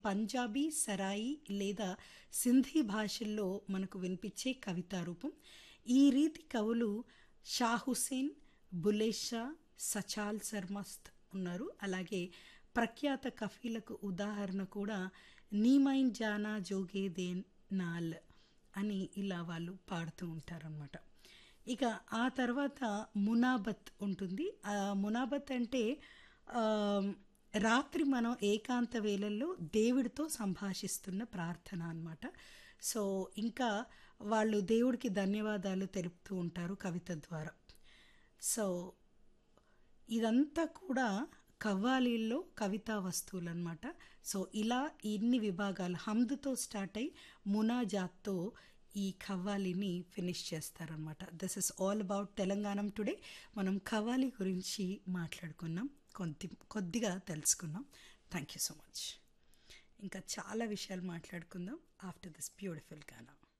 పంజాబీ సరాయి లేదా సింధీ భాషల్లో మనకు వినిపించే కవితా రూపం ఈ రీతి కవులు షా హుసేన్ బులే షా సచాల్ శర్మస్త్ ఉన్నారు అలాగే ప్రఖ్యాత కఫీలకు ఉదాహరణ కూడా నీమైన్ జానా జోగే దేన్ నాల్ అని ఇలా వాళ్ళు పాడుతూ ఉంటారనమాట ఇక ఆ తర్వాత మునాబత్ ఉంటుంది ఆ మునాబత్ అంటే ఆ, రాత్రి మనం ఏకాంత వేళల్లో దేవుడితో సంభాషిస్తున్న ప్రార్థన అన్నమాట సో ఇంకా వాళ్ళు దేవుడికి ధన్యవాదాలు తెలుపుతూ ఉంటారు కవిత ద్వారా సో ఇదంతా కూడా కవ్వాలీల్లో కవితా వస్తువులు అనమాట సో ఇలా ఇన్ని విభాగాలు హమ్దుతో స్టార్ట్ అయి మునాజాత్తో ఈ ఖవ్వాలీని ఫినిష్ చేస్తారనమాట this is all about Telangana today మనం ఖవ్వాలీ గురించి మాట్లాడుకున్నాం కొద్ది కొద్దిగా తెలుసుకున్నాం థ్యాంక్ యూ సో మచ్ ఇంకా చాలా విషయాలు మాట్లాడుకుందాం ఆఫ్టర్ దిస్ బ్యూటిఫుల్ గానా